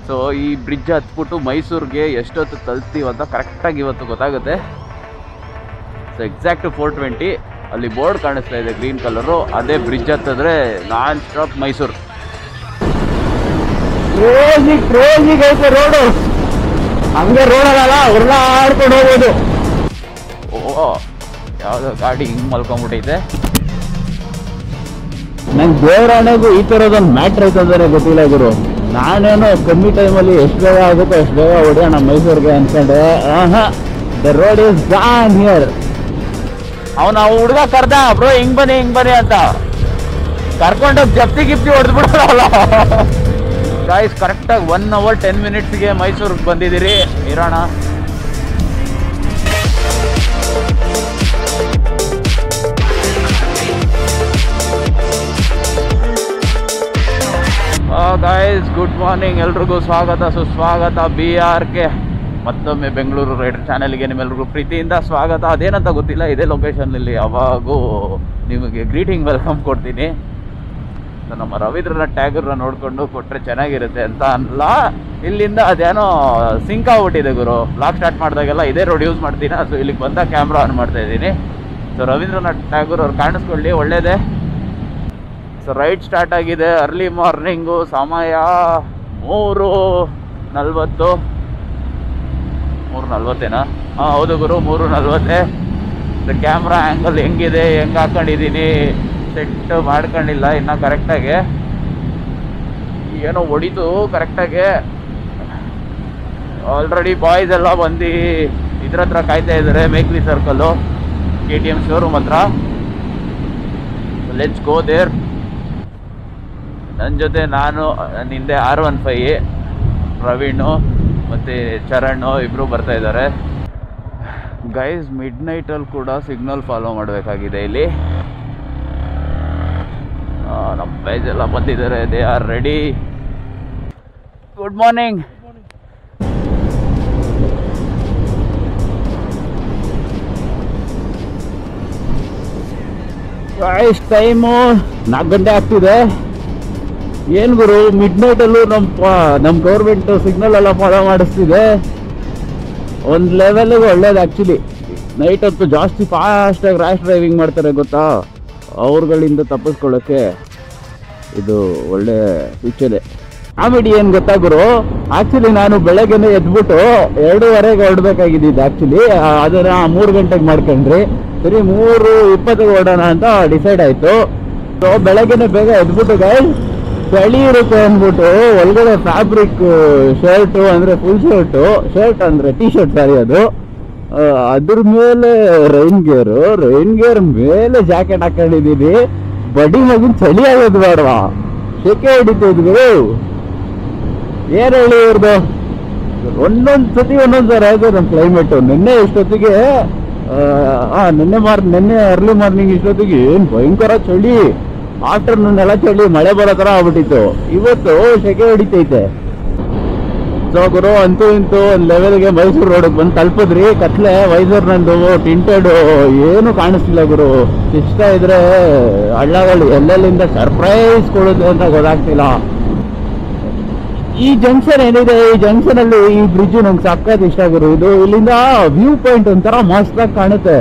so ಈ bridge ಹತ್ಬಿಟ್ಟು ಮೈಸೂರಿಗೆ ಎಷ್ಟೊತ್ತು ತಲುಪ್ತೀವಿ ಅಂತ ಕರೆಕ್ಟಾಗಿ ಇವತ್ತು ಗೊತ್ತಾಗುತ್ತೆ ಸೊ ಎಕ್ಸಾಕ್ಟ್ ಫೋರ್ ಟ್ವೆಂಟಿ ಅಲ್ಲಿ ಬೋರ್ಡ್ ಕಾಣಿಸ್ತಾ ಇದೆ ಗ್ರೀನ್ ಕಲರು ಅದೇ ಬ್ರಿಡ್ಜ್ ಹತ್ತಿದ್ರೆ non stop Mysuru crazy crazy ಐತೆ ರೋಡು ಹಂಗೆ ರೋಡಲ್ಲ ಉರ್ಲಾಡ್ಕೊಂಡು ಹೋಗ್ಬೋದು ಓ ಯಾವುದೋ ಗಾಡಿ ಹಿಂಗೆ ಮಲ್ಕೊಂಬಿಟ್ಟೈತೆ ನಂಗೆ ದೇವರಾಣೆಗೂ ಈ ಥರದೊಂದು ಮ್ಯಾಟ್ರ್ ಐತೆ ಅಂದರೆ ಗೊತ್ತಿಲ್ಲ ಗುರು ನಾನೇನೋ ಕಮ್ಮಿ ಟೈಮಲ್ಲಿ ಎಷ್ಟು ಬೇಗ ಆಗುತ್ತೋ ಎಷ್ಟು ಬೇಗ ಹೊಡೆಯೋಣ ಮೈಸೂರಿಗೆ ಅನ್ಕೊಂಡೆ ಆಹಾ the road is gone here ಅವನ ಹುಡುಗ ಕರ್ದ ಬ್ರೋ ಹಿಂಗ್ ಬನ್ನಿ ಹಿಂಗ್ ಬನ್ನಿ ಅಂತ ಕರ್ಕೊಂಡೋಗಿ ಜಪ್ತಿ ಗಿಪ್ತಿ ಹೊಡೆದ್ಬಿಡಲ್ಲ ಗಾಯ್ಸ್ ಕರೆಕ್ಟಾಗಿ ಒನ್ ಅವರ್ ಟೆನ್ ಮಿನಿಟ್ಸ್ಗೆ ಮೈಸೂರಿಗೆ ಬಂದಿದ್ದೀರಿ ಇರೋಣ ಗಾಯ್ಸ್ ಗುಡ್ ಮಾರ್ನಿಂಗ್ ಎಲ್ರಿಗೂ ಸ್ವಾಗತ ಸುಸ್ವಾಗತ ಬಿ ಆರ್ಗೆ ಮತ್ತೊಮ್ಮೆ ಬೆಂಗಳೂರು ರೈಡರ್ ಚಾನೆಲ್ಗೆ ನಿಮ್ಮೆಲ್ರಿಗೂ ಪ್ರೀತಿಯಿಂದ ಸ್ವಾಗತ ಅದೇನಂತ ಗೊತ್ತಿಲ್ಲ ಇದೇ ಲೊಕೇಶನ್ನಲ್ಲಿ ಯಾವಾಗೂ ನಿಮಗೆ ಗ್ರೀಟಿಂಗ್ ವೆಲ್ಕಮ್ ಕೊಡ್ತೀನಿ ಸೊ ನಮ್ಮ ರವೀಂದ್ರನಾಥ್ ಟ್ಯಾಗರ್ನ ನೋಡಿಕೊಂಡು ಕೊಟ್ಟರೆ ಚೆನ್ನಾಗಿರುತ್ತೆ ಅಂತ ಅಲ್ಲ ಇಲ್ಲಿಂದ ಅದೇನೋ ಸಿಂಕ್ ಆಗ್ಬಿಟ್ಟಿದೆ ಗುರು ಬ್ಲಾಗ್ ಸ್ಟಾರ್ಟ್ ಮಾಡಿದಾಗೆಲ್ಲ ಇದೇ ರೋಡ್ ಯೂಸ್ ಮಾಡ್ತೀನಿ ಸೊ ಇಲ್ಲಿಗೆ ಬಂದ ಕ್ಯಾಮ್ರಾ ಆನ್ ಮಾಡ್ತಾ ಇದ್ದೀನಿ ಸೊ ರವೀಂದ್ರನಾಥ್ ಟ್ಯಾಗೂರ್ ಅವ್ರು ಕಾಣಿಸ್ಕೊಳ್ಳಿ ಒಳ್ಳೇದೇ ಸೊ ರೈಡ್ ಸ್ಟಾರ್ಟ್ ಆಗಿದೆ ಅರ್ಲಿ ಮಾರ್ನಿಂಗು ಸಮಯ ಮೂರು ನಲ್ವತ್ತು ಮೂರು ನಲ್ವತ್ತೇನಾ ಹಾಂ ಹೌದು ಗುರು ಮೂರು ನಲ್ವತ್ತೇ ಕ್ಯಾಮ್ರಾ ಆ್ಯಂಗಲ್ ಹೆಂಗಿದೆ ಹೆಂಗೆ ಹಾಕೊಂಡಿದ್ದೀನಿ ಸೆಟ್ ಮಾಡ್ಕೊಂಡಿಲ್ಲ ಇನ್ನು ಕರೆಕ್ಟಾಗಿ ಏನೋ ಹೊಡಿತು ಕರೆಕ್ಟಾಗಿ ಆಲ್ರೆಡಿ ಬಾಯ್ಸ್ ಎಲ್ಲ ಬಂದು ಇದ್ರ ಹತ್ರ ಕಾಯ್ತಾ ಇದ್ದಾರೆ Mekhri circle K T M showroom ಹತ್ರ ಲೆಟ್ಸ್ ಗೋ ದೇರ್ ನನ್ನ ಜೊತೆ ನಾನು ನನ್ನ ಹಿಂದೆ ಆರ್ ಒನ್ ಫೈ ಪ್ರವೀಣು ಮತ್ತು ಚರಣ್ ಇಬ್ಬರು ಬರ್ತಾ ಇದ್ದಾರೆ ಗೈಸ್ ಮಿಡ್ ನೈಟಲ್ಲಿ ಕೂಡ ಸಿಗ್ನಲ್ ಫಾಲೋ ಮಾಡಬೇಕಾಗಿದೆ ಇಲ್ಲಿ ಆ, ನಮ್ಮ ಪೇಜ್ ಎಲ್ಲ ಬಂದಿದ್ದಾರೆ they are ready good morning ಎಷ್ಟು ಟೈಮು ನಾಲ್ಕು ಗಂಟೆ ಆಗ್ತಿದೆ ಏನು ಗುರು ಮಿಡ್ ನೈಟಲ್ಲೂ ನಮ್ಮ ನಮ್ಮ ಗೌರ್ಮೆಂಟ್ ಸಿಗ್ನಲ್ ಎಲ್ಲ ಫಾಲೋ ಮಾಡಿಸ್ತಿದೆ ಒಂದು ಲೆವೆಲ್ಗೆ ಒಳ್ಳೇದು ಆ್ಯಕ್ಚುಲಿ ನೈಟ್ ಹೊತ್ತು ಜಾಸ್ತಿ ಫಾಸ್ಟಾಗಿ ರ್ಯಾಶ್ ಡ್ರೈವಿಂಗ್ ಮಾಡ್ತಾರೆ ಗೊತ್ತಾ ಅವ್ರುಗಳಿಂದ ತಪ್ಪಿಸ್ಕೊಳ್ಳೋಕ್ಕೆ ಇದು ಒಳ್ಳೆ ಸೂಚನೆ ಕಾಮಿಡಿ ಏನು ಗೊತ್ತಾ ಗುರು ಆಕ್ಚುಲಿ ನಾನು ಬೆಳಗ್ಗೆನೆ ಎದ್ಬಿಟ್ಟು ಎರಡೂವರೆಗೆ ಹೊರಡ್ಬೇಕಾಗಿದ್ದಿದ್ದು ಆಕ್ಚುಲಿ ಅದನ್ನ ಮೂರು ಗಂಟೆಗೆ ಮಾಡ್ಕೊಂಡ್ರಿ ಸರಿ ಮೂರು ಇಪ್ಪತ್ತಿಗೆ ಹೊರಡೋಣ ಅಂತ ಡಿಸೈಡ್ ಆಯ್ತು ಸೊ ಬೆಳಗ್ಗೆನೆ ಬೇಗ ಎದ್ಬಿಟ್ಟು ಗೈಸ್ ಚಳಿ ಇರುತ್ತೆ ಅಂದ್ಬಿಟ್ಟು ಒಳಗಡೆ ಫ್ಯಾಬ್ರಿಕ್ ಶರ್ಟು ಅಂದ್ರೆ ಫುಲ್ ಶರ್ಟು ಶರ್ಟ್ ಅಂದ್ರೆ ಟಿ ಶರ್ಟ್ ಸಾರಿ ಅದು ಆ, ಅದ್ರ ಮೇಲೆ ರೈನ್ ಗೇರು ರೈನ್ ಗೇರ್ ಮೇಲೆ ಜಾಕೆಟ್ ಹಾಕೊಂಡಿದೀನಿ ಬಡಿ ಮಗನ್ ಚಳಿ ಆಗೋದು ಬೇಡವಾ ಸೆಕೆ ಹೊಡಿತಿದ್ವಿ ಏನ್ ಹೇಳಿ ಇವ್ರದ್ದು ಒಂದೊಂದ್ ಸತಿ ಒಂದೊಂದ್ ಥರ ಇದೆ ನಮ್ಮ ಕ್ಲೈಮೇಟು ನಿನ್ನೆ ಇಷ್ಟೊತ್ತಿಗೆ ಆ ನಿನ್ನೆ ಮಾರ್ ನಿನ್ನೆ ಅರ್ಲಿ ಮಾರ್ನಿಂಗ್ ಇಷ್ಟೊತ್ತಿಗೆ ಏನ್ ಭಯಂಕರ ಚಳಿ ಆಫ್ಟರ್ನೂನ್ ಎಲ್ಲ ಚಳಿ ಮಳೆ ಬರೋ ಥರ ಆಗ್ಬಿಟ್ಟಿತ್ತು ಇವತ್ತು ಸೆಕೆ ಹೊಡಿತೈತೆ ಸೊ ಗುರು ಅಂತೂ ಇಂತೂ ಒಂದು ಲೆವೆಲ್ಗೆ ಮೈಸೂರು ರೋಡಿಗೆ ಬಂದು ತಲುಪಿದ್ರಿ ಕತ್ಲೆ ವೈಸರ್ ನಂದು ಟಿಂಟೆಡ್ ಏನು ಕಾಣಿಸ್ತಿಲ್ಲ ಗುರು ಇಷ್ಟ ಇದ್ರೆ ಹಳ್ಳಗಳು ಎಲ್ಲೆಲ್ಲಿಂದ ಸರ್ಪ್ರೈಸ್ ಕೊಡುತ್ತೆ ಅಂತ ಗೊತ್ತಾಗ್ತಿಲ್ಲ ಈ ಜಂಕ್ಷನ್ ಏನಿದೆ ಈ ಜಂಕ್ಷನ್ ಅಲ್ಲಿ ಈ ಬ್ರಿಡ್ಜ್ ನಂಗೆ ಸಕ್ಕತ್ ಇಷ್ಟ ಗುರು ಇದು ಇಲ್ಲಿಂದ ವ್ಯೂ ಪಾಯಿಂಟ್ ಒಂಥರ ಮಸ್ತಾಗಿ ಕಾಣುತ್ತೆ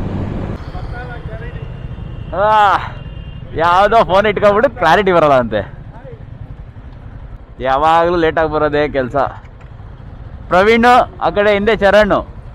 ಯಾವುದೋ ಫೋನ್ ಇಟ್ಕೊಂಡ್ಬಿಟ್ಟು ಕ್ಲಾರಿಟಿ ಬರಲ್ಲ ಅಂತೆ ಯಾವಾಗಲೂ ಲೇಟಾಗಿ ಬರೋದೇ ಕೆಲಸ ಪ್ರವೀಣ್ ಆ ಕಡೆ ಹಿಂದೆ Charan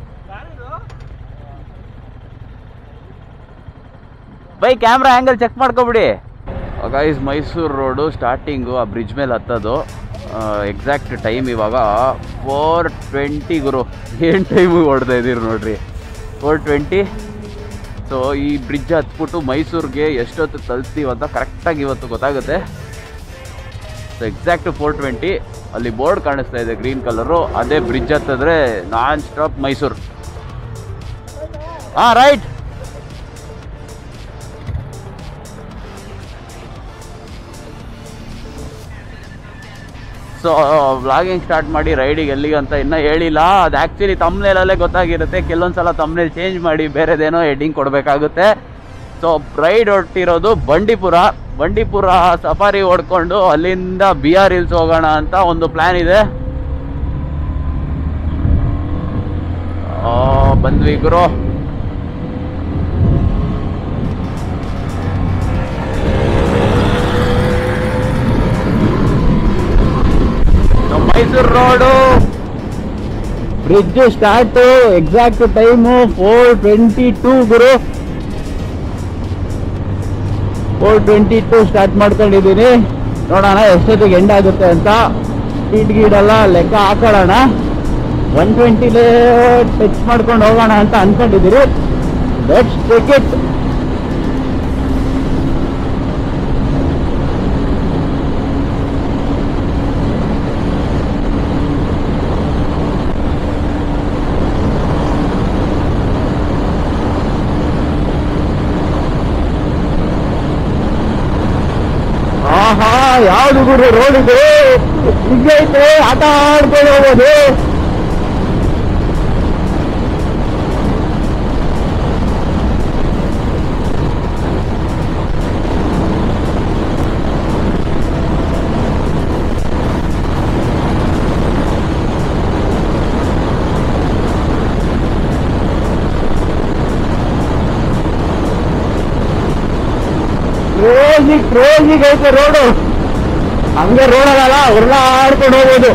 by camera angle check ಮಾಡ್ಕೊಬಿಡಿ ಗೈಸ್ ಮೈಸೂರು ರೋಡು ಸ್ಟಾರ್ಟಿಂಗು ಆ ಬ್ರಿಡ್ಜ್ ಮೇಲೆ ಹತ್ತೋದು ಎಕ್ಸಾಕ್ಟ್ ಟೈಮ್ ಇವಾಗ ಫೋರ್ ಟ್ವೆಂಟಿ ಗುರು ಏನು ಟೈಮಿಗೆ ಹೊಡ್ತಾ ಇದ್ದೀರಿ ನೋಡ್ರಿ ಫೋರ್ ಟ್ವೆಂಟಿ ಸೊ ಈ ಬ್ರಿಡ್ಜ್ ಹತ್ಬಿಟ್ಟು ಮೈಸೂರಿಗೆ ಎಷ್ಟೊತ್ತು ತಲುಪ್ತೀವಿ ಅಂತ ಕರೆಕ್ಟಾಗಿ ಇವತ್ತು ಗೊತ್ತಾಗುತ್ತೆ ಸೊ ಎಕ್ಸಾಕ್ಟ್ ಫೋರ್ ಟ್ವೆಂಟಿ ಅಲ್ಲಿ ಬೋರ್ಡ್ ಕಾಣಿಸ್ತಾ ಇದೆ ಗ್ರೀನ್ ಕಲರು ಅದೇ ಬ್ರಿಡ್ಜ್ ಹತ್ತಿದ್ರೆ ನಾನ್ ಸ್ಟಾಪ್ ಮೈಸೂರು ಹಾಂ ರೈಟ್ ಸೊ ವ್ಲಾಗಿಂಗ್ ಸ್ಟಾರ್ಟ್ ಮಾಡಿ ರೈಡಿಗೆ ಎಲ್ಲಿಗೆ ಅಂತ ಇನ್ನೂ ಹೇಳಿಲ್ಲ ಅದು ಆ್ಯಕ್ಚುಲಿ ತಮ್ನೇಲಲ್ಲೇ ಗೊತ್ತಾಗಿರುತ್ತೆ ಕೆಲವೊಂದು ಸಲ ತಮ್ನೇಲ್ ಚೇಂಜ್ ಮಾಡಿ ಬೇರೆದೇನೋ ಹೆಡ್ಡಿಂಗ್ ಕೊಡಬೇಕಾಗುತ್ತೆ ಸೊ ರೈಡ್ ಹೊಟ್ಟಿರೋದು ಬಂಡೀಪುರ ಬಂಡೀಪುರ ಸಫಾರಿ ಹೊಡ್ಕೊಂಡು ಅಲ್ಲಿಂದ ಬಿ ಆರ್ ಹಿಲ್ಸ್ ಹೋಗೋಣ ಅಂತ ಒಂದು ಪ್ಲಾನ್ ಇದೆ ಆ, ಬಂದ್ವಿ ಗುರು ನಮ್ಮ Mysuru road bridge start exact time four twenty two ಗುರು ಫೋರ್ ಟ್ವೆಂಟಿ ಟೂ ಸ್ಟಾರ್ಟ್ ಮಾಡ್ಕೊಂಡಿದ್ದೀನಿ ನೋಡೋಣ ಎಷ್ಟೊತ್ತಿಗೆ ಎಂಡ್ ಆಗುತ್ತೆ ಅಂತ ಸ್ಪೀಡ್ ಗೀಡೆಲ್ಲ ಲೆಕ್ಕ ಹಾಕೊಳ್ಳೋಣ ಒನ್ ಟ್ವೆಂಟಿಲೇ ಟಚ್ ಮಾಡ್ಕೊಂಡು ಹೋಗೋಣ ಅಂತ ಅನ್ಕೊಂಡಿದ್ದೀರಿ ಲೆಟ್ಸ್ ಟೇಕ್ ಇಟ್ ಆಹಾ ಯಾವ್ದು ಗುರು ರೋಡ್ ಇದು ಹಿಂಗೈತೆ ಆಟ ಆಡ್ಕೊಂಡು ಹೋಗೋದು ಕ್ರೋಜಿ ಕ್ರೋಜಿಗೆ ಐತೆ ರೋಡು ಹಂಗೆ ರೋಡ್ ಅದಲ್ಲ ಉರುಳಾಡ್ಕೊಂಡು ಹೋಗೋದು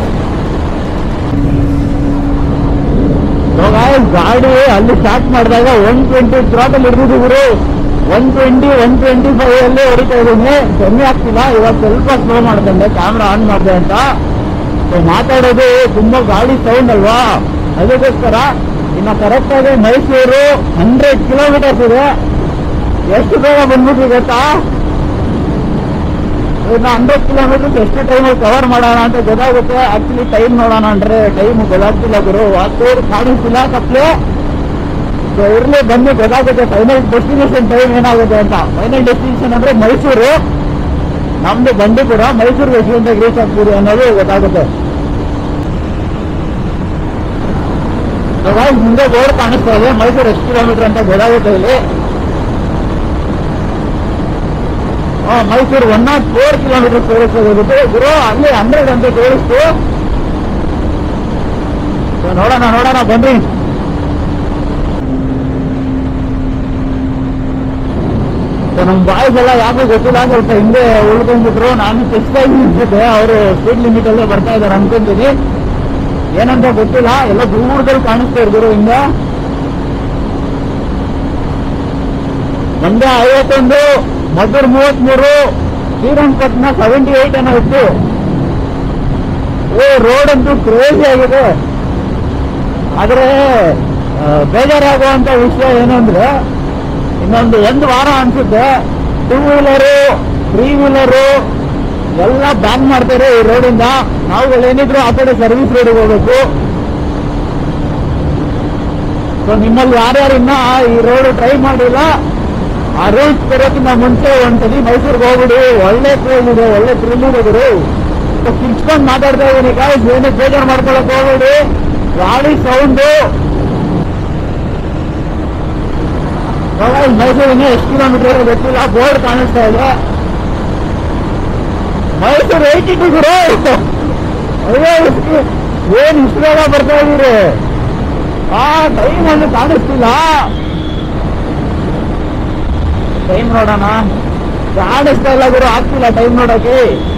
So guys, ಗಾಡಿ ಅಲ್ಲಿ ಸ್ಟಾರ್ಟ್ ಮಾಡಿದಾಗ ಒನ್ ಟ್ವೆಂಟಿ ಥ್ರಾಟಲ್ಲಿ ಹಿಡಿದಿದ್ದು ಗುರು one twenty one twenty five ಅಲ್ಲಿ ಹೊಡಿತಾ ಇದ್ದೀನಿ ಕಮ್ಮಿ ಆಗ್ತಿಲ್ಲ ಇವಾಗ ಸ್ವಲ್ಪ ಸ್ಲೋ ಮಾಡ್ಕೊಂಡೆ ಕ್ಯಾಮ್ರಾ ಆನ್ ಮಾಡಿದೆ ಅಂತ ಸೊ ಮಾತಾಡೋದು ತುಂಬಾ ಗಾಡಿ ಸೌಂಡ್ ಅಲ್ವಾ ಅದಕ್ಕೋಸ್ಕರ ಇನ್ನು ಕರೆಕ್ಟ್ ಆಗಿ ಮೈಸೂರು ಹಂಡ್ರೆಡ್ ಕಿಲೋಮೀಟರ್ಸ್ ಇದೆ ಎಷ್ಟು ಬೇಗ ಬಂದ್ಬಿಟ್ರಿ ಗೊತ್ತಾ ಇನ್ನು ಹಂಡ್ರೆಡ್ ಕಿಲೋಮೀಟರ್ಸ್ ಎಷ್ಟು ಟೈಮಲ್ಲಿ ಕವರ್ ಮಾಡೋಣ ಅಂತ ಗೊತ್ತಾಗುತ್ತೆ ಆಕ್ಚುಲಿ ಟೈಮ್ ನೋಡೋಣ ಅಂದ್ರೆ ಟೈಮ್ ಗೊತ್ತಾಗ್ತಿಲ್ಲ ಗುರು ಹತ್ತೂರು ಕಾಣಿಸ್ತಿಲ್ಲ ಕಪ್ಲೆ ಸೊ ಇರ್ಲಿ ಬನ್ನಿ ಗೊತ್ತಾಗುತ್ತೆ ಫೈನಲ್ ಡೆಸ್ಟಿನೇಷನ್ ಟೈಮ್ ಏನಾಗುತ್ತೆ ಅಂತ ಫೈನಲ್ ಡೆಸ್ಟಿನೇಷನ್ ಅಂದ್ರೆ ಮೈಸೂರು ನಮ್ದು ಬಂಡೀಪುರ ಮೈಸೂರು ಎಷ್ಟು ಗಂಟೆಗೆ ರೀಚ್ ಆಗ್ತೀರಿ ಅನ್ನೋದು ಗೊತ್ತಾಗುತ್ತೆ So guys, ಮುಂದೆ ಬೋರ್ಡ್ ಕಾಣಿಸ್ತಾ ಇದೆ ಮೈಸೂರು ಎಷ್ಟು ಕಿಲೋಮೀಟರ್ ಅಂತ ಗೊತ್ತಾಗುತ್ತೆ ಇಲ್ಲಿ ಆ, Mysuru one nought four kilometre ತೋರಿಸೋಗುತ್ತೆ ಗುರು ಅಲ್ಲಿ ಹಂಡ್ರೆಡ್ ಅಂತ ತೋರಿಸ್ತು So, ನೋಡೋಣ ನೋಡೋಣ ಬನ್ನಿ So, ನಮ್ ಬಾಯ್ಸ್ ಎಲ್ಲ ಯಾಕೋ ಗೊತ್ತಿಲ್ಲ ಸ್ವಲ್ಪ ಹಿಂದೆ ಉಳ್ಕೊಂಡ್ಬಿಟ್ರು ನಾನು ಚೆಸ್ಟ್ ಆಗಿ ನಿಂತಿದ್ದೆ ಅವರು ಸ್ಪೀಡ್ ಲಿಮಿಟ್ ಅಲ್ಲೇ ಬರ್ತಾ ಇದ್ದಾರೆ ಅನ್ಕೊಂತೀನಿ ಏನಂತ ಗೊತ್ತಿಲ್ಲ ಎಲ್ಲ ದೂರದಲ್ಲಿ ಕಾಣಿಸ್ತಾ ಇದ್ರು ಹಿಂದೆ ಮಂಡ್ಯ ಐವತ್ತೊಂದು ಮಧುರ್ ಮೂವತ್ಮೂರು ಶ್ರೀರಂಗಪಟ್ಟಣ ಸೆವೆಂಟಿ ಏಟ್ ಏನೋ ಇತ್ತು ಓ ರೋಡ್ ಅಂತೂ ಕ್ರೇಜಿ ಆಗಿದೆ ಆದ್ರೆ ಆ, ಬೇಜಾರಾಗುವಂತ ವಿಷಯ ಏನು ಅಂದ್ರೆ ಇನ್ನೊಂದು ಒಂದು ವಾರ ಅನ್ಸುತ್ತೆ ಟೂ ವೀಲರು ತ್ರೀ ವೀಲರು ಎಲ್ಲ ಬ್ಯಾನ್ ಮಾಡ್ತಾರೆ ಈ ರೋಡಿಂದ ನಾವುಗಳೇನಿದ್ರು ಆ ಕಡೆ ಸರ್ವಿಸ್ ರೋಡಿಗೆ ಹೋಗ್ಬೇಕು ಸೊ ನಿಮ್ಮಲ್ಲಿ ಯಾರ್ಯಾರು ಇನ್ನ ಈ ರೋಡ್ ಟ್ರೈ ಮಾಡಿಲ್ಲ ಆ ರೂಲ್ಸ್ ಬರೋಕ್ಕಿಂತ ಮುಂಚೆ ಒಂದ್ಸಲಿ ಮೈಸೂರಿಗೆ ಹೋಗ್ಬಿಡಿ ಒಳ್ಳೆ ಟ್ರೈನ್ ಇದೆ ಒಳ್ಳೆ ಥ್ರಿಲ್ ಇದೆ ಗುರು ಕಿಚ್ಕೊಂಡು ಮಾತಾಡ್ತಾ ಇದೀನಿ ಗಾಯ್ಸ್ ಏನು ಬೇಜಾರು ಮಾಡ್ಕೊಳಕ್ ಹೋಗ್ಬೇಡಿ ಗಾಡಿ ಸೌಂಡು ಮೈಸೂರಿನ ಎಷ್ಟು ಕಿಲೋಮೀಟರ್ ಗೊತ್ತಿಲ್ಲ ಬೋರ್ಡ್ ಕಾಣಿಸ್ತಾ ಇದೆ ಮೈಸೂರು ಏಯ್ಟಿ ಟು ಗುರು ಅಯ್ಯೋ ಇಷ್ಟು- ಏನ್ ಇಷ್ಟು ಬೇಗ ಬರ್ತಾ ಇದೀರಿ ಆ ಟೈಮ್ ಅಲ್ಲಿ ಕಾಣಿಸ್ತಿಲ್ಲ ಟೈಮ್ ನೋಡೋಣ ಕಾಣಿಸ್ತಾ ಇಲ್ಲ ಗುರು ಆಗ್ತಿಲ್ಲ ಟೈಮ್ ನೋಡಕ್ಕೆ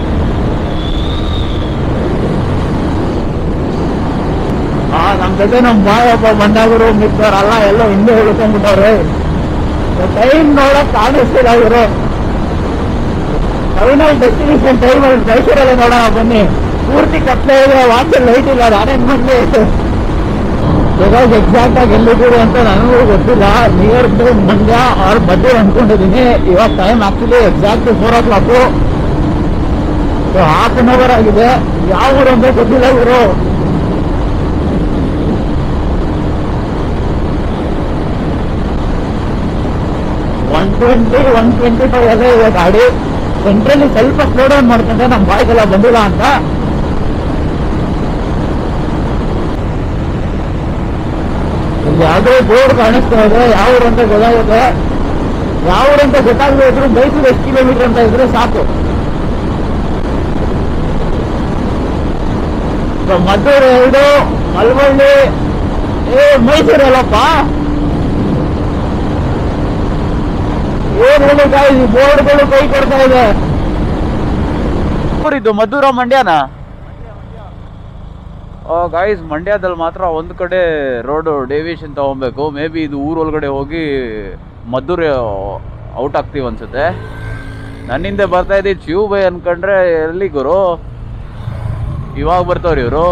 ಆ ನಮ್ ಜೊತೆ ನಮ್ ಬಾಯಪ್ಪ ಬಂದಾಗರು ಮಿಕ್ಕವರಲ್ಲ ಎಲ್ಲ ಹಿಂದೆ ಉಳ್ಕೊಂಡ್ಬಿಟ್ಟವ್ರೆ ಟೈಮ್ ನೋಡಕ್ ಕಾಣಿಸ್ತಿಲ್ಲ ಇವರು ಫೈನಲ್ ಡೆಸ್ಟಿನೇಷನ್ ಟೈಮ್ ಅಲ್ಲಿ ಮೈಸೂರಲ್ಲಿ ನೋಡೋಣ ಬನ್ನಿ ಪೂರ್ತಿ ಕತ್ಲೆ ಇದೆ ವಾಚ್ ಲೈಟ್ ಇಲ್ಲ ನಾನೇನ್ ಮಾಡ್ಲಿ ಇವಾಗ ಎಕ್ಸಾಕ್ಟ್ ಆಗಿ ಎಲ್ಲಿದ್ದೀರಿ ಅಂತ ನನಗೂ ಗೊತ್ತಿಲ್ಲ ನಿಯರ್ ಟು ಮಂಡ್ಯ ಅವ್ರ ಬಗ್ಗೆ ಅನ್ಕೊಂಡಿದ್ದೀನಿ ಇವಾಗ time actually exact four o'clock half an hour ಆಗಿದೆ ಯಾವ ಊರು ಅಂತ ಗೊತ್ತಿಲ್ಲ ಇವರು one twenty one twenty five ಅದೇ ಇದೆ ಗಾಡಿ ಸೆಂಟ್ರಲ್ಲಿ ಸ್ವಲ್ಪ ಸ್ಲೋ ಡೌನ್ ಮಾಡ್ಕೊಂಡ್ರೆ ನಮ್ಮ ಬಾಯ್ಗೆಲ್ಲ ಬಂದಿಲ್ಲ ಅಂತ ಇಲ್ಲಿ ಯಾವುದೋ ಬೋರ್ಡ್ ಕಾಣಿಸ್ತಾ ಇದೆ ಯಾವ ಊರು ಅಂತ ಗೊತ್ತಾಗುತ್ತೆ ಯಾವ ಊರಂತ ಗೊತ್ತಾಗದೇ ಇದ್ರು ಮೈಸೂರು ಎಷ್ಟು ಕಿಲೋಮೀಟರ್ ಅಂತ ಇದ್ರೆ ಸಾಕು ಸೊ ಮದ್ದೂರು ಎರಡು ಮಳವಳ್ಳಿ ಏ ಮೈಸೂರು ಅಲ್ಲಪ್ಪ ಏನ್ ಹೇಳಿ guys, ಈ ಬೋರ್ಡ್ಗಳು ಕೈ ಕೊಡ್ತಾ ಇದೆ ಇದು ಮದ್ದೂರ ಮಂಡ್ಯನಾ ಗಾಯ್ಸ್ ಮಂಡ್ಯದಲ್ಲಿ ಮಾತ್ರ ಒಂದು ಕಡೆ ರೋಡ್ ಡೇವಿಯೇಷನ್ ತಗೊಬೇಕು ಮೇ ಬಿ ಇದು ಊರೊಳಗಡೆ ಹೋಗಿ ಮದ್ದೂರು ಔಟ್ ಆಗ್ತೀವಿ ಅನ್ಸುತ್ತೆ ನನ್ನಿಂದ ಬರ್ತಾ ಇದ್ದಿ ಚ್ಯೂ ಬೈ ಅನ್ಕೊಂಡ್ರೆ ಎಲ್ಲಿ ಗುರು ಇವಾಗ ಬರ್ತಾವ್ರಿ ಇವರು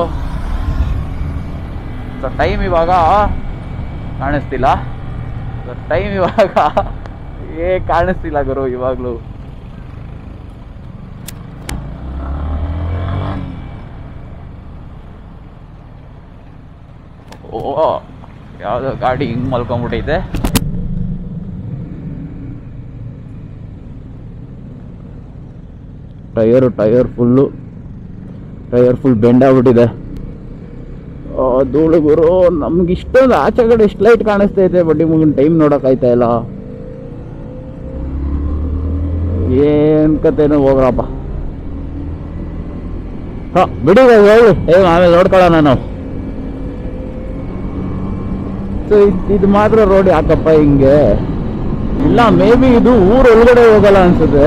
ಟೈಮ್ ಇವಾಗ ಕಾಣಿಸ್ತಿಲ್ಲ ಟೈಮ್ ಇವಾಗ ಏ ಕಾಣಿಸ್ತಿಲ್ಲ ಗುರು ಇವಾಗಲೂ ಓ ಯಾವುದೋ ಗಾಡಿ ಹಿಂಗ್ ಮಲ್ಕೊಂಡ್ಬಿಟ್ಟೈತೆ tyre tyre full tyre full bend ಆಗ್ಬಿಟ್ಟಿದೆ ಆ, ಧೂಳು ಗುರು ನಮ್ಗೆ ಇಷ್ಟೊಂದು ಆಚೆ ಕಡೆ ಎಷ್ಟು ಲೈಟ್ ಕಾಣಿಸ್ತೈತೆ ಬಟ್ ನಿಮ್ಗೆ ಟೈಮ್ ನೋಡೋಕ್ಕಾಯ್ತಾ ಇಲ್ಲ ಏನ್ ಕತೆನೋ ಹೋಗ್ರಪ್ಪ ಹಾ ಬಿಡಿ ಇವಾಗ ಹೇಳಿ ಏ ಆಮೇಲೆ ನೋಡ್ಕೊಳ್ಳೋಣ ನಾವು ಸೊ ಇದು ಮಾತ್ರ ರೋಡ್ ಯಾಕಪ್ಪ ಹಿಂಗೆ ಇಲ್ಲ ಮೇ ಬಿ ಇದು ಊರ್ ಒಳಗಡೆ ಹೋಗಲ್ಲ ಅನ್ಸುತ್ತೆ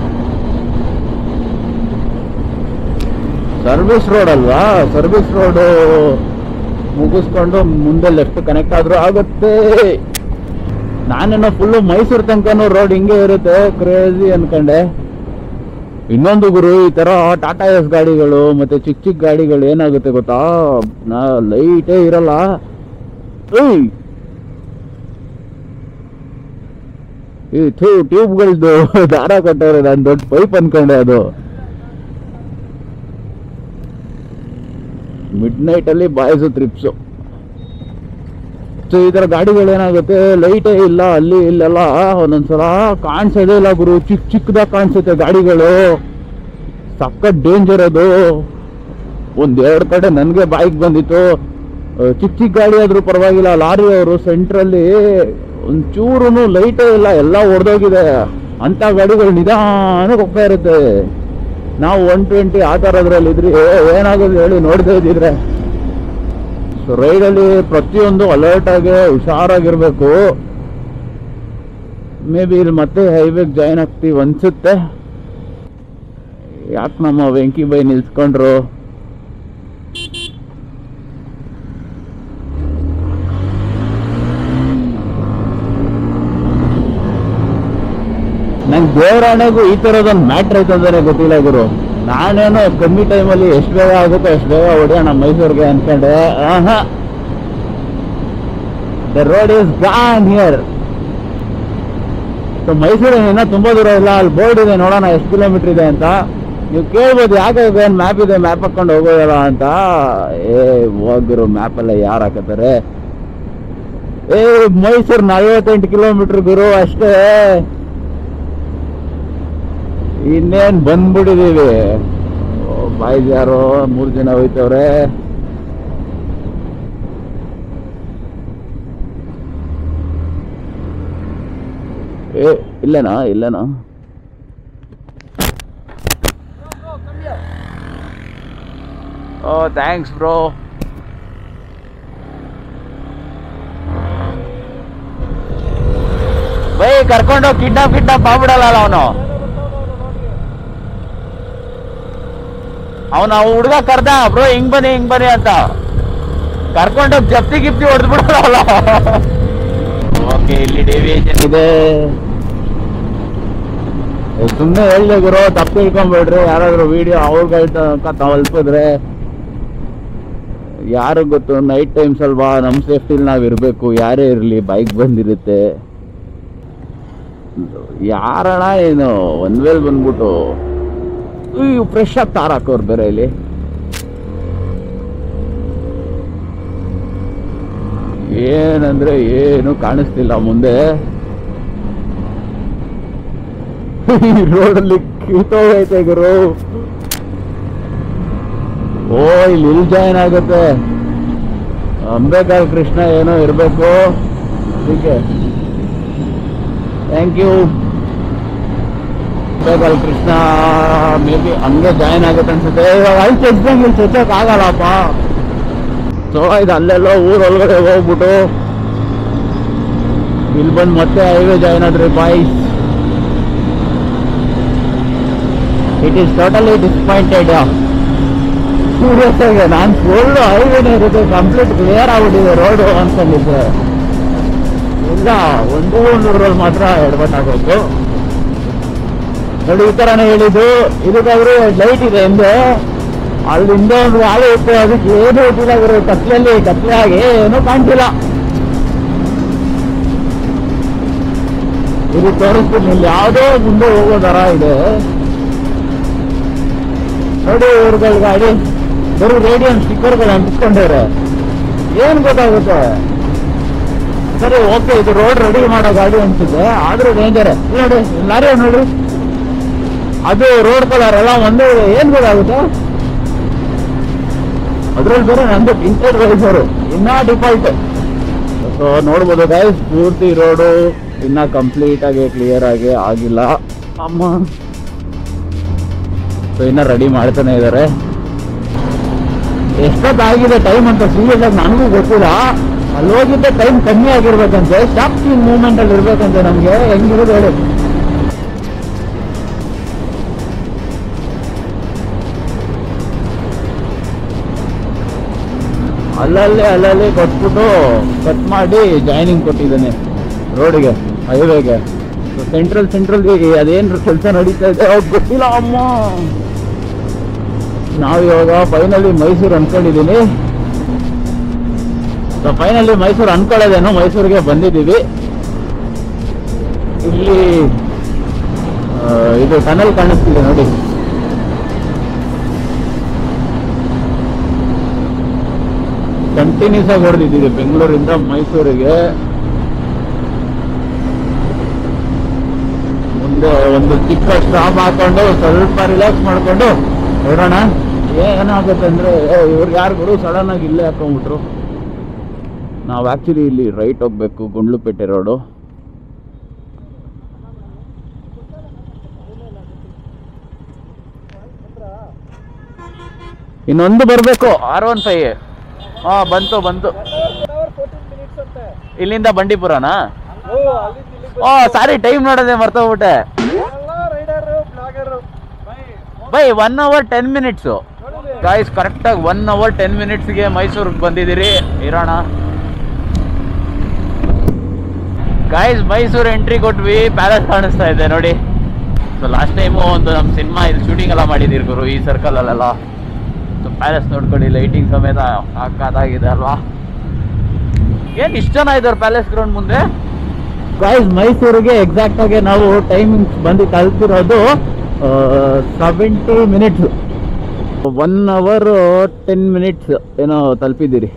ಸರ್ವಿಸ್ ರೋಡ್ ಅಲ್ವಾ ಸರ್ವಿಸ್ ರೋಡ್ ಮುಗಿಸ್ಕೊಂಡು ಮುಂದೆ ಲೆಫ್ಟ್ ಕನೆಕ್ಟ್ ಆದ್ರೂ ಆಗುತ್ತೆ ನಾನೇನೋ ಫುಲ್ಲು ಮೈಸೂರು ತನಕನೂ ರೋಡ್ ಹಿಂಗೆ ಇರುತ್ತೆ ಕ್ರೇಜಿ ಅನ್ಕೊಂಡೆ ಇನ್ನೊಂದು ಗುರು ಈ ತರ ಟಾಟಾ ಎಸ್ ಗಾಡಿಗಳು ಮತ್ತೆ ಚಿಕ್ಕ ಚಿಕ್ಕ ಗಾಡಿಗಳು ಏನಾಗುತ್ತೆ ಗೊತ್ತಾ ನಾ ಲೈಟೇ ಇರಲ್ಲ ಏಯ್ ಈ ಥೂ ಟ್ಯೂಬ್ಗಳದ್ದು ದಾರ ಕಟ್ಟವ್ರೆ ನಾನು ದೊಡ್ಡ ಪೈಪ್ ಅನ್ಕೊಂಡೆ ಅದು ಮಿಡ್ ನೈಟ್ ಅಲ್ಲಿ ಬಾಯ್ಸು ತ್ರಿಪ್ಸು ಸೊ ಈ ತರ ಗಾಡಿಗಳು ಏನಾಗುತ್ತೆ ಲೈಟೇ ಇಲ್ಲ ಅಲ್ಲಿ ಇಲ್ಲೆಲ್ಲ ಒಂದೊಂದ್ಸಲ ಕಾಣಿಸೋದೇ ಇಲ್ಲ ಗುರು ಚಿಕ್ಕ ಚಿಕ್ಕದಾಗ ಕಾಣಿಸುತ್ತೆ ಗಾಡಿಗಳು ಸಖತ್ ಡೇಂಜರ್ ಅದು ಒಂದ್ ಎರಡು ಕಡೆ ನನಗೆ ಬಾಯಿಗೆ ಬಂದಿತ್ತು ಆ, ಚಿಕ್ಕ ಚಿಕ್ಕ ಗಾಡಿ ಆದ್ರೂ ಪರವಾಗಿಲ್ಲ ಲಾರಿ ಅವರು ಸೆಂಟ್ರಲ್ಲಿ ಒಂಚೂರು ಲೈಟೇ ಇಲ್ಲ ಎಲ್ಲ ಹೊಡೆದೋಗಿದೆ ಅಂತ ಗಾಡಿಗಳು ನಿಧಾನಕ್ಕೆ ಹೋಗ್ತಾ ಇರುತ್ತೆ ನಾವು ಒನ್ ಟ್ವೆಂಟಿ ಆ ಥರದ್ರಲ್ಲಿ ಇದ್ರಿ ಏನಾಗೋದು ಹೇಳಿ ನೋಡ್ತಾ ಇದ್ದಿದ್ರೆ ಸೊ ರೈಡಲ್ಲಿ ಪ್ರತಿಯೊಂದು ಅಲರ್ಟ್ ಆಗಿ ಹುಷಾರಾಗಿರ್ಬೇಕು ಮೇ ಬಿ ಇಲ್ಲಿ ಮತ್ತೆ ಹೈವೇಗೆ ಜಾಯ್ನ್ ಆಗ್ತೀವಿ ಅನ್ಸುತ್ತೆ ಯಾಕೆ ನಮ್ಮ ವೆಂಕಿ ಬೈ ನಿಲ್ಸ್ಕೊಂಡ್ರು ನಂಗೆ ದೇವರಾಣೆಗೂ ಈ ಥರದೊಂದು ಮ್ಯಾಟ್ರ್ ಐತೆ ಅಂದ್ರೆ ಗೊತ್ತಿಲ್ಲ ಗುರು ನಾನೇನೋ ಕಮ್ಮಿ ಟೈಮಲ್ಲಿ ಎಷ್ಟು ಬೇಗ ಆಗುತ್ತೋ ಎಷ್ಟು ಬೇಗ ಹೊಡೆಯೋಣ ಮೈಸೂರಿಗೆ ಅನ್ಕೊಂಡೆ ಆಹಾ the road is gone here so ಮೈಸೂರಿಗೆ ಇನ್ನೂ ತುಂಬ ದೂರ ಇಲ್ಲ ಅಲ್ಲಿ ಬೋರ್ಡ್ ಇದೆ ನೋಡೋಣ ಎಷ್ಟು ಕಿಲೋಮೀಟರ್ ಇದೆ ಅಂತ ನೀವು ಕೇಳ್ಬೋದು ಯಾಕೆ ಏನು ಮ್ಯಾಪ್ ಇದೆ ಮ್ಯಾಪ್ ಹಾಕೊಂಡು ಹೋಗೋದಲ್ಲ ಅಂತ ಏ ಹೋಗಿರೋ ಮ್ಯಾಪೆಲ್ಲ ಯಾರು ಹಾಕತ್ತಾರೆ ಏ ಮೈಸೂರು ನಲ್ವತ್ತೆಂಟು ಕಿಲೋಮೀಟರ್ ಗುರು ಅಷ್ಟೇ ಇನ್ನೇನ್ ಬಂದ್ಬಿಟ್ಟಿದೀವಿ ಬಾಯ್ಸ್ ಯಾರೋ ಮೂರ್ ಜನ ಹೋಯ್ತವ್ರೆ ಏ ಇಲ್ಲೇನಾ ಇಲ್ಲೇನಾ ಓ ಥ್ಯಾಂಕ್ಸ್ ಬ್ರೋ ಬೈ ಕರ್ಕೊಂಡು ಕಿಡ್ನಾಪ್ ಕಿಡ್ನಾಪ್ ಮಾಡ್ಬಿಡಲ್ಲ ಅವನು ಅವನ ಹುಡುಗ ಕರ್ದ ಬ್ರೋ ಹಿಂಗ್ ಬನ್ನಿ ಹಿಂಗ್ ಬನ್ನಿ ಅಂತ ಕರ್ಕೊಂಡೋಗಿ ಜಪ್ತಿ ಗಿಪ್ತಿ ಹೊಡೆದು ಬಿಡಲ್ಲ ಓಕೆ ಇಲ್ಲಿ ಡೆವಿಯೇಷನ್ ಇದೆ ಸುಮ್ಮನೆ ಹೇಳ್ದೆ ಗುರು ತಪ್ಪು ತಿಳ್ಕೊಂಬೇಡ್ರಿ ಯಾರಾದ್ರೂ ವಿಡಿಯೋ ಅವ್ರಗಳ ತನಕ ತಲುಪಿದ್ರೆ ಯಾರು ಗೊತ್ತು ನೈಟ್ ಟೈಮ್ಸ್ ಅಲ್ವಾ ನಮ್ಮ ಸೇಫ್ಟಿಲಿ ನಾವು ಇರಬೇಕು ಯಾರೇ ಇರಲಿ ಬೈಕ್ ಬಂದಿರುತ್ತೆ ಯಾರಣ ಏನು ಒಂದ್ ವೇಲ್ ಬಂದ್ಬಿಟ್ಟು ಈ ಫ್ರೆಶ್ ಆಗಿ ತಾರ್ ಹಾಕೋರು ಬೇರೆ ಇಲ್ಲಿ ಏನಂದ್ರೆ ಏನು ಕಾಣಿಸ್ತಿಲ್ಲ ಮುಂದೆ ಈ ರೋಡಲ್ಲಿ ಕಿತ್ತೋಗೈತೆ ಗುರು ಓ ಇಲ್ಲಿ ಇಲ್ಲಿ ಜಾಯಿನ್ ಆಗುತ್ತೆ ಅಂಬೇಕಾಲ್ ಕೃಷ್ಣ ಏನೋ ಇರಬೇಕು ಅದಕ್ಕೆ ಥ್ಯಾಂಕ್ ಯು ಬೇಕಲ್ ಕೃಷ್ಣ ಮೇ ಬಿ ಹಂಗೆ ಜಾಯ್ನ್ ಆಗುತ್ತೆ ಅನ್ಸುತ್ತೆ ಇವಾಗ ಅಲ್ಲಿ ಚೆಚ್ಚಂಗೆ ಇಲ್ಲಿ ಚೆಚ್ಚಕ್ ಆಗಲ್ಲಪ್ಪ ಸೊ ಇದು ಅಲ್ಲೆಲ್ಲೋ ಊರ್ ಒಳಗಡೆ ಹೋಗ್ಬಿಟ್ಟು ಇಲ್ಲಿ ಬಂದು ಮತ್ತೆ ಹೈವೇ ಜಾಯ್ನ್ ಆದ್ರಿ boy it is totally disappointed serious ಆಗಿ ನಾನು ಫುಲ್ ಹೈವೇನೇ ಇರುತ್ತೆ ಕಂಪ್ಲೀಟ್ ಕ್ಲಿಯರ್ ಆಗ್ಬಿಟ್ಟಿದೆ ರೋಡು ಅನ್ಕೊಂಡಿದ್ದೆ ಇಲ್ಲ ಒಂದೇ ಒಂದು ರೋಡ್ ಮಾತ್ರ ಎಡವಟ್ಟಾಗಬೇಕು ನೋಡಿ ಈ ಥರನೇ ಹೇಳಿದ್ದು ಇದಕ್ಕಾದ್ರೂ ಲೈಟ್ ಇದೆ ಹಿಂದೆ ಅಲ್ಲಿ ಹಿಂದೆ ಒಂದು ಗಾಳಿ ಇತ್ತು ಅದಕ್ಕೆ ಏನು ಇಟ್ಟಿಲ್ಲ ಗುರು ಕತ್ಲಲ್ಲಿ ಕತ್ಲೆ ಆಗಿ ಏನೂ ಕಾಣ್ತಿಲ್ಲ ಇದು ತೋರಿಸ್ತೀನಿ ಇಲ್ಲಿ ಯಾವುದೋ ಮುಂದೆ ಹೋಗೋ ಥರ ಇದೆ ನೋಡಿ ಇವ್ರಗಳ ಗಾಡಿ ಬರೀ ರೇಡಿಯಂ ಸ್ಟಿಕ್ಕರ್ಗಳು ಅಂಟಿಸ್ಕೊಂಡಿವ್ರೆ ಏನ್ ಗೊತ್ತಾಗುತ್ತೆ ಸರಿ ಓಕೆ ಇದು ರೋಡ್ ರೆಡಿ ಮಾಡೋ ಗಾಡಿ ಅನ್ಸುತ್ತೆ ಆದ್ರೂ ಡೇಂಜರ್ ನೋಡಿ ಲಾರಿ ನೋಡ್ರಿ ಅದು ರೋಡ್ ಕಲರ್ ಎಲ್ಲ ಒಂದೇ ಇದೆ ಏನ್ ಗೊತ್ತಾಗುತ್ತೆ ಅದ್ರಲ್ಲಿ ಬೇರೆ ನಂದು ಟಿಂಟೆಡ್ ವೈಸರು ಇನ್ನ ಡಿಫಾಲ್ಟ್ ಸೊ ನೋಡ್ಬೋದು ಗೈಸ್ ಪೂರ್ತಿ ರೋಡು ಇನ್ನ ಕಂಪ್ಲೀಟ್ ಆಗಿ ಕ್ಲಿಯರ್ ಆಗಿ ಆಗಿಲ್ಲ ಅಮ್ಮ ಸೊ ಇನ್ನ ರೆಡಿ ಮಾಡ್ತಾನೆ ಇದ್ದಾರೆ ಎಷ್ಟೊತ್ತಾಗಿದೆ ಟೈಮ್ ಅಂತ ಸೀರಿಯಸ್ ಆಗಿ ನನಗೂ ಗೊತ್ತಿಲ್ಲ ಅಲ್ಲಿ ಹೋಗಿದ್ದೆ ಟೈಮ್ ಕಮ್ಮಿ ಆಗಿರ್ಬೇಕಂತೆ ಶಾಪಿಂಗ್ ಮೂವ್ಮೆಂಟ್ ಅಲ್ಲಿ ಇರ್ಬೇಕಂತೆ ನಮ್ಗೆ ಹೆಂಗಿರೋದು ಹೇಳಿ ಅಲ್ಲಲ್ಲೇ ಅಲ್ಲಲ್ಲೇ ಕೊಟ್ಬಿಟ್ಟು ಕಟ್ ಮಾಡಿ ಜಾಯ್ನಿಂಗ್ ಕೊಟ್ಟಿದ್ದಾನೆ ರೋಡಿಗೆ ಹೈವೇಗೆ ಸೆಂಟ್ರಲ್ ಸೆಂಟ್ರಲ್ ಅದೇನು ಕೆಲಸ ನಡೀತಾ ಇದೆ ಅವ್ರಿಗೆ ಗೊತ್ತಿಲ್ಲ ಅಮ್ಮ ನಾವು ಇವಾಗ ಫೈನಲಿ ಮೈಸೂರು ಅನ್ಕೊಂಡಿದ್ದೀನಿ ಸೊ ಫೈನಲಿ ಮೈಸೂರು ಅನ್ಕೊಳ್ಳೋದೇನೋ ಮೈಸೂರಿಗೆ ಬಂದಿದ್ದೀವಿ ಇಲ್ಲಿ ಆ, ಇದು ಟನಲ್ ಕಾಣಿಸ್ತಿದೆ ನೋಡಿ ಕಂಟಿನ್ಯೂಸ್ ಆಗಿ ಹೊಡೆದಿದ್ದೀವಿ ಬೆಂಗಳೂರಿಂದ ಮೈಸೂರಿಗೆ ಮುಂದೆ ಒಂದು ಚಿಕ್ಕ ಸ್ಟಾಪ್ ಹಾಕೊಂಡು ಸ್ವಲ್ಪ ರಿಲ್ಯಾಕ್ಸ್ ಮಾಡ್ಕೊಂಡು ಹೊರಡೋಣ ಏನಾಗುತ್ತೆ ಅಂದ್ರೆ ಇವ್ರಿಗೆ ಯಾರು ಗುರು ಸಡನ್ ಆಗಿ ಇಲ್ಲೇ ಹಾಕೊಂಡ್ಬಿಟ್ರು ನಾವು ಆ್ಯಕ್ಚುಲಿ ಇಲ್ಲಿ ರೈಟ್ ಹೋಗ್ಬೇಕು ಗುಂಡ್ಲುಪೇಟೆ ರೋಡು ಇನ್ನೊಂದು ಬರಬೇಕು ಆರ್ ಒನ್ ಫೈವ್ ಹಾ ಬಂತು ಬಂತು ಇಲ್ಲಿಂದ ಬಂಡೀಪುರನಾ ಓ ಸಾರಿ ಟೈಮ್ ನೋಡೋದೆ ಮರ್ತೋಗ್ಬಿಟ್ಟೆ by one hour ten minutes guys ಕರೆಕ್ಟಾಗಿ ಒನ್ ಅವರ್ ಟೆನ್ ಮಿನಿಟ್ಸ್ಗೆ ಮೈಸೂರಿಗೆ ಬಂದಿದ್ದೀರಿ ಇರೋಣ ಗಾಯ್ಸ್ ಮೈಸೂರು ಎಂಟ್ರಿ ಕೊಟ್ವಿ ಪ್ಯಾಲೇಸ್ ಕಾಣಿಸ್ತಾ ಇದೆ ನೋಡಿ ಸೊ ಲಾಸ್ಟ್ ಟೈಮು ಒಂದು ನಮ್ಮ ಸಿನಿಮಾ ಇಲ್ಲಿ ಶೂಟಿಂಗ್ ಎಲ್ಲ ಮಾಡಿದ್ದೀರಿ ಗುರು ಈ ಸರ್ಕಲಲ್ಲೆಲ್ಲ ಸೊ ಪ್ಯಾಲೇಸ್ ನೋಡ್ಕೊಳ್ಳಿ ಲೈಟಿಂಗ್ ಸಮೇತ ಸಾಕಾಗಿದೆ ಅಲ್ವಾ ಏನು ಇಷ್ಟು ಜನ ಇದ್ದಾರೆ ಪ್ಯಾಲೇಸ್ ಗ್ರೌಂಡ್ ಮುಂದೆ ಗಾಯ್ಸ್ ಮೈಸೂರಿಗೆ ಎಕ್ಸಾಕ್ಟ್ ಆಗಿ ನಾವು ಟೈಮಿಂಗ್ಸ್ ಬಂದು ಕಲ್ತಿರೋದು seventy minutes one hour ten minutes ಏನೋ ತಲುಪಿದ್ದೀರಿ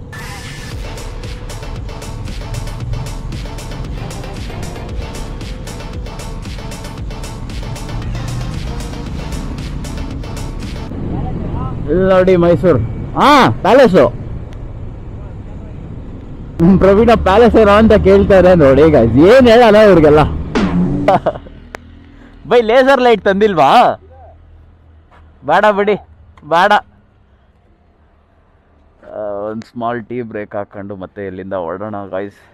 ಇಲ್ಲಿ ನೋಡಿ ಮೈಸೂರು ಹಾ ಪ್ಯಾಲೇಸು ಪ್ರವೀಣ ಪ್ಯಾಲೇಸ್ ಏನೋ ಅಂತ ಕೇಳ್ತಾರೆ ನೋಡಿ ಈಗ ಏನ್ ಹೇಳಲ್ಲ ಇವ್ರಿಗೆಲ್ಲ ಬೈ ಲೇಸರ್ ಲೈಟ್ ತಂದಿಲ್ವಾ ಬೇಡ ಬಿಡಿ ಬೇಡ ಒಂದು ಸ್ಮಾಲ್ ಟೀ ಬ್ರೇಕ್ ಹಾಕೊಂಡು ಮತ್ತೆ ಇಲ್ಲಿಂದ ಹೊರಡೋಣ ಗಾಯ್ಸ್